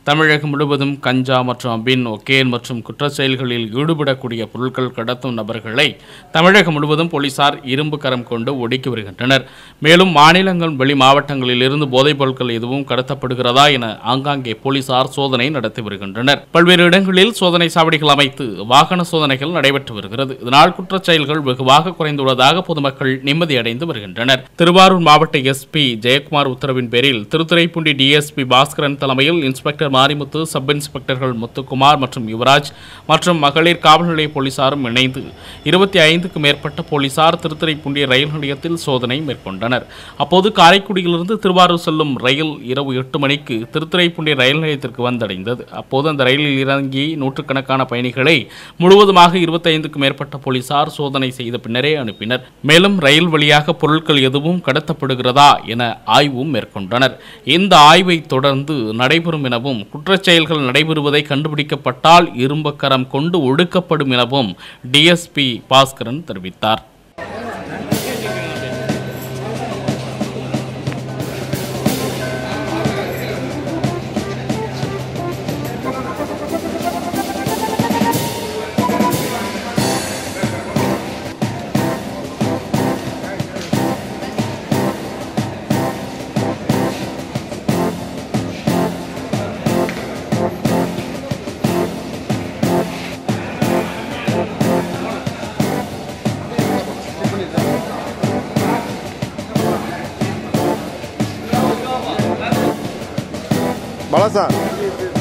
தமிழகம் முழுவதும் கஞ்சா மற்றும் அபின் ஒகேன் மற்றும் குற்றச் செயல்களில் ஈடுபடக்கூடிய பொருட்கள் கடத்தும் நபர்களை தமிழகம் முழுவதும் போலீசார் இரும்பு கரம் கொண்டு ஒடுக்கி வருகின்றனர் மேலும் மாநிலங்கள் வெளி மாவட்டங்களில் இருந்து போதைப் பொருட்கள் எதுவும் கடத்தப்படுகிறதா என ஆங்காங்கே போலீசார் சோதனை நடத்தி வருகின்றனர் பல்வேறு இடங்களில் சோதனை சாவடிகள் அமைத்து வாகன சோதனைகள் நடைபெற்று வருகிறது இதனால் குற்றச் செயல்கள் வெகுவாக குறைந்துள்ளதாக பொதுமக்கள் நிம்மதியடைந்து வருகின்றனர் திருவாரூர் மாவட்ட எஸ்பி ஜெயக்குமார் உத்தரவின் பேரில் திருத்துறைப்பூண்டி டிஎஸ்பி பாஸ்கரன் தலைமையில் இன்ஸ்பெக்டர் மாரிமுத்து சப் இன்ஸ்பெக்டர்கள் முத்துக்குமார் மற்றும் யுவராஜ் மற்றும் மகளிர் காவல் நிலைய போலீசாரும் இணைந்து இருபத்தி ஐந்துக்கும் மேற்பட்ட போலீசார் திருத்துறைப்பூண்டி ரயில் நிலையத்தில் சோதனை மேற்கொண்டனர் அப்போது காரைக்குடியிலிருந்து திருவாரூர் செல்லும் ரயில் இரவு எட்டு மணிக்கு திருத்துறைப்பூண்டி ரயில் நிலையத்திற்கு வந்தடைந்தது அப்போது அந்த ரயிலில் இறங்கி நூற்றுக்கணக்கான பயணிகளை முழுவதுமாக இருபத்தைந்துக்கும் மேற்பட்ட போலீசார் சோதனை செய்த பின்னரே அனுப்பினர் மேலும் ரயில் வழியாக பொருட்கள் எதுவும் கடத்தப்படுகிறதா என ஆய்வும் மேற்கொண்டனர் இந்த ஆய்வை தொடர்ந்து நடைபெறும் எனவும் குற்றச் செயல்கள் நடைபெறுவதை கண்டுபிடிக்கப்பட்டால் இரும்பக்கரம் கொண்டு ஒடுக்கப்படும் எனவும் டிஎஸ்பி பாஸ்கரன் தெரிவித்தார் பாலா சார்